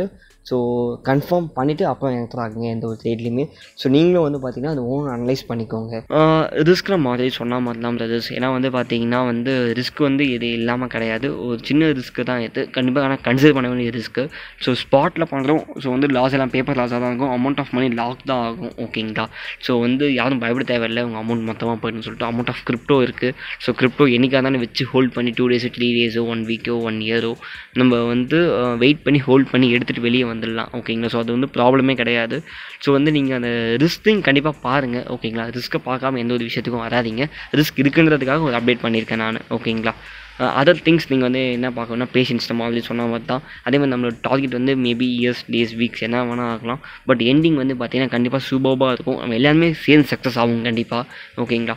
ஸோ கன்ஃபார்ம் பண்ணிவிட்டு அப்புறம் என்டர் ஆகுங்க எந்த ஒரு ட்ரேட்லையுமே ஸோ நீங்களும் வந்து பார்த்தீங்கன்னா அது ஓன் அனலைஸ் பண்ணிக்கோங்க ரிஸ்க்கிற மாதிரி சொன்ன மாதிரி தான் பிரதர்ஸ் ஏன்னா வந்து பார்த்தீங்கன்னா வந்து ரிஸ்க் வந்து இது இல்லாமல் கிடையாது ஒரு சின்ன ரிஸ்க்கு தான் இது கண்டிப்பாக ஆனால் கன்சிடர் பண்ண வேண்டிய ரிஸ்க்கு ஸோ ஸ்பாட்டில் பண்ணுறோம் ஸோ வந்து லாஸ் எல்லாம் பேப்பர் லாஸாக தான் இருக்கும் அமௌண்ட் ஆஃப் மணி லாக் தான் ஆகும் ஓகேங்களா ஸோ வந்து யாரும் பயப்பட தேவையில்லை உங்கள் அமௌண்ட் மொத்தமாக போயிடுன்னு சொல்லிட்டு அமௌண்ட் ஆஃப் கிரிப்டோ இருக்குது ஸோ கிரிப்டோ என்னைக்காக தானே வச்சு ஹோல்ட் பண்ணி டூ டேஸோ த்ரீ டேஸோ ஒன் வீக்கோ ஒன் இயரோ நம்ம வந்து வெயிட் பண்ணி ஹோல்ட் பண்ணி எடுத்துகிட்டு வெளியே வந்துடலாம் ஓகேங்களா ஸோ அது வந்து ப்ராப்ளமே கிடையாது ஸோ வந்து நீங்கள் அந்த ரிஸ்க்கையும் கண்டிப்பாக பாருங்கள் ஓகேங்களா ரிஸ்க்கை பார்க்காம எந்த ஒரு விஷயத்துக்கும் வராதீங்க ரிஸ்க் இருக்குன்றதுக்காக ஒரு அப்டேட் பண்ணியிருக்கேன் நான் ஓகேங்களா அதர் திங்ஸ் நீங்கள் வந்து என்ன பார்க்கணும்னா பேஷன்ஸ் நம்ம ஆல்ரெடி சொன்ன மாதிரி தான் அதே மாதிரி நம்மளோட டார்கெட் வந்து மேபி இயர்ஸ் டேஸ் வீக்ஸ் என்ன வேணால் ஆகலாம் பட் எண்டிங் வந்து பார்த்தீங்கன்னா கண்டிப்பாக சூப்பர்பாக இருக்கும் நம்ம எல்லாருமே சேர்ந்து சக்ஸஸ் ஆகும் கண்டிப்பாக ஓகேங்களா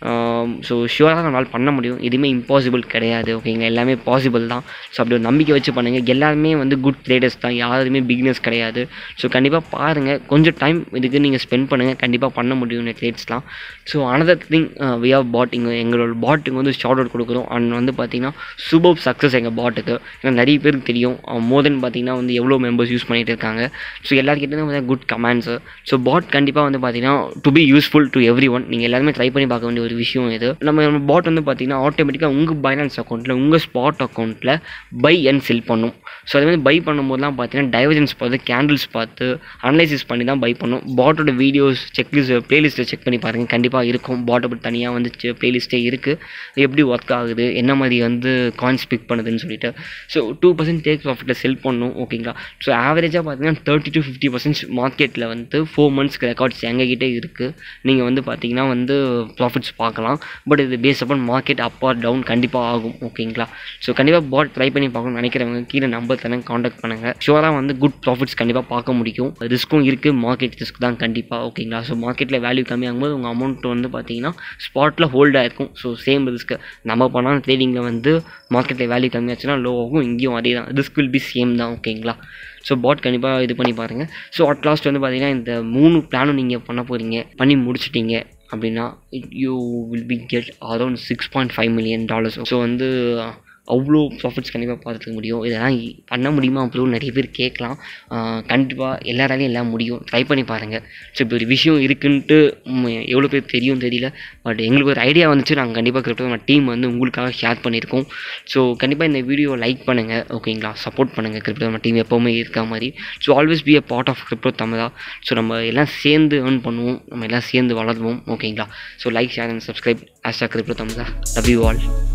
ஸோ ஷுவராக நம்மளால் பண்ண முடியும் எதுவுமே இம்பாசிபிள் கிடையாது ஓகேங்களா எல்லாமே பாசிபிள் தான் ஸோ அப்படி ஒரு நம்பிக்கை வச்சு பண்ணுங்கள் எல்லாருமே வந்து குட் ட்ரேடர்ஸ் தான் யாருமே பிக்னஸ் கிடையாது ஸோ கண்டிப்பாக பாருங்கள் கொஞ்சம் டைம் இதுக்கு நீங்கள் ஸ்பெண்ட் பண்ணுங்கள் கண்டிப்பாக பண்ண முடியும் இந்த ட்ரேட்ஸ்லாம் so another thing we are bot இங்கே எங்களோட பாட்டுக்கு வந்து ஷார்ட் அவுட் கொடுக்குறோம் அண்ட் வந்து பார்த்தீங்கன்னா சூப்பர் சக்ஸஸ் எங்கள் பாட்டுக்கு ஏன்னா நிறைய பேருக்கு தெரியும் மோர் தென் பார்த்தீங்கன்னா வந்து எவ்வளோ மெம்பர்ஸ் யூஸ் பண்ணிகிட்டு இருக்காங்க ஸோ எல்லாருக்கிட்டேயும் வந்து குட் கமெண்ட்ஸு ஸோ பாட் கண்டிப்பாக வந்து பார்த்தீங்கன்னா to be useful to everyone நீங்கள் எல்லாருமே ட்ரை பண்ணி பார்க்க வேண்டிய ஒரு விஷயம் இது நம்ம நம்ம பாட் வந்து பார்த்தீங்கன்னா ஆட்டோமேட்டிக்காக உங்கள் பைனான்ஸ் அக்கௌண்ட்டில் உங்கள் ஸ்பாட் அக்கௌண்ட்டில் பை அண்ட் செல் பண்ணும் ஸோ அதே மாதிரி பை பண்ணும்போதுலாம் பார்த்தீங்கன்னா டைவர்ஜன்ஸ் பார்த்து கேண்டில்ஸ் பார்த்து அனலைசிஸ் பண்ணி தான் பை பண்ணும் பாட்டோட வீடியோஸ் செக்லிஸ்ட் ப்ளேலிஸ்ட்டை செக் பண்ணி பாருங்கள் கண்டிப்பாக இருக்கும் பாட்டை பற்றி தனியாக வந்து ப்ளேலிஸ்ட்டே இருக்குது எப்படி ஒர்க் ஆகுது என்ன மாதிரி வந்து காயின்ஸ் பிக் பண்ணுதுன்னு சொல்லிட்டு ஸோ டூ பர்சன்ட் டேக் ப்ராஃபிட்டில் செல் பண்ணும் ஓகேங்களா ஸோ ஆவரேஜாக பார்த்தீங்கன்னா தேர்ட்டி டு ஃபிஃப்டி பர்சன்ட் மார்க்கெட்டில் வந்து ஃபோர் மந்த்ஸ்க்கு ரெக்கார்ட்ஸ் எங்ககிட்ட இருக்குது நீங்கள் வந்து பார்த்தீங்கன்னா வந்து ப்ராஃபிட்ஸ் பார்க்கலாம் பட் இது base upon market up or down கண்டிப்பாக ஆகும் ஓகேங்களா ஸோ கண்டிப்பாக பாட் ட்ரை பண்ணி பார்க்கணும்னு நினைக்கிறவங்க கீழே நம்பர் தானே காண்டாக்ட் பண்ணுங்கள் ஷுவராக வந்து குட் ப்ராஃபிட்ஸ் கண்டிப்பாக பார்க்க முடியும் ரிஸ்க்கும் இருக்குது மார்க்கெட் ரிஸ்க் தான் கண்டிப்பாக ஓகேங்களா ஸோ மார்க்கெட்டில் வேல்யூ கம்மியாகும் போது உங்கள் அமௌண்ட் வந்து பார்த்தீங்கன்னா ஸ்பாட்டில் ஹோல்டாக இருக்கும் ஸோ சேம் ரிஸ்க்கு நம்ம பண்ணால் ட்ரேடிங்கில் வந்து மார்க்கெட்டில் வேல்யூ கம்மியாச்சுன்னா லோ ஆகும் இங்கேயும் அதே தான் ரிஸ்க் வில் பி சேம் தான் ஓகேங்களா ஸோ பாட் கண்டிப்பாக இது பண்ணி பாருங்கள் ஸோ அட் லாஸ்ட் வந்து பார்த்தீங்கன்னா இந்த மூணு பிளானும் நீங்கள் பண்ண போகிறீங்க பண்ணி முடிச்சிட்டீங்க அப்படின்னா you will be get around six point five million dollars so வந்து அவ்வளோ ப்ராஃபிட்ஸ் கண்டிப்பாக பார்த்துக்க முடியும் இதெல்லாம் இ- பண்ண முடியுமா அப்படின்னு நிறைய பேர் கேட்கலாம் கண்டிப்பாக எல்லாராலையும் எல்லாம் முடியும் ட்ரை பண்ணி பாருங்கள் ஸோ இப்படி ஒரு விஷயம் இருக்குன்ட்டு ம், எவ்வளோ பேர் தெரியும் தெரியல பட் எங்களுக்கு ஒரு ஐடியா வந்துச்சு நாங்கள் கண்டிப்பாக கிரிப்டோ டீம் வந்து உங்களுக்காக ஷேர் பண்ணியிருக்கோம் ஸோ கண்டிப்பாக இந்த வீடியோ லைக் பண்ணுங்கள் ஓகேங்களா சப்போர்ட் பண்ணுங்கள் கிரிப்டோ டீம் எப்போவுமே இருக்க மாதிரி so always be a part of crypto Tamizha so நம்ம எல்லாம் சேர்ந்து ஏர்ன் பண்ணுவோம் நம்ம எல்லாம் சேர்ந்து வளருவோம் ஓகேங்களா so like share and subscribe hashtag crypto Tamizha love you all